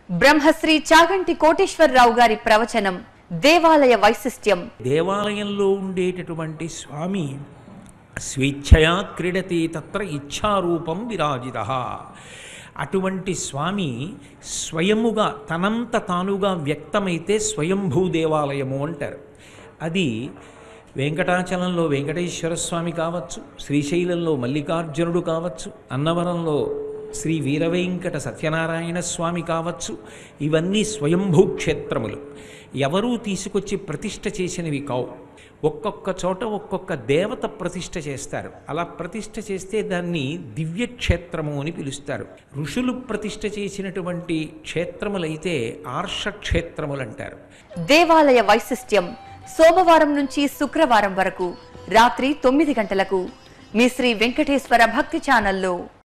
బ్రహ్మశ్రీ చాగంటి కోటేశ్వరరావు గారి ప్రవచనం దేవాలయ వైశిష్ట్యం దేవాలయంలో ఉండేటటువంటి స్వామి స్వేచ్ఛయా క్రీడతి తత్ర ఇచ్ఛారూపం విరాజిత అటువంటి స్వామి స్వయముగా తనంత తానుగా వ్యక్తమైతే స్వయంభూ దేవాలయము అంటారు అది వెంకటాచలంలో వెంకటేశ్వర స్వామి కావచ్చు శ్రీశైలంలో మల్లికార్జునుడు కావచ్చు అన్నవరంలో శ్రీ వీరవెంకట సత్యనారాయణ స్వామి కావచ్చు ఇవన్నీ స్వయంభూ క్షేత్రములు ఎవరూ తీసుకొచ్చి ప్రతిష్ఠ చేసినవి కావు ఒక్కొక్క చోట ఒక్కొక్క దేవత ప్రతిష్ఠ చేస్తారు అలా ప్రతిష్ఠ చేస్తే దాన్ని దివ్యక్షేత్రము అని పిలుస్తారు ఋషులు ప్రతిష్ఠ చేసినటువంటి క్షేత్రములైతే ఆర్ష క్షేత్రములు అంటారు దేవాలయ వైశిష్ట్యం సోమవారం నుంచి శుక్రవారం వరకు రాత్రి తొమ్మిది గంటలకు మీ శ్రీ వెంకటేశ్వర భక్తి ఛానల్లో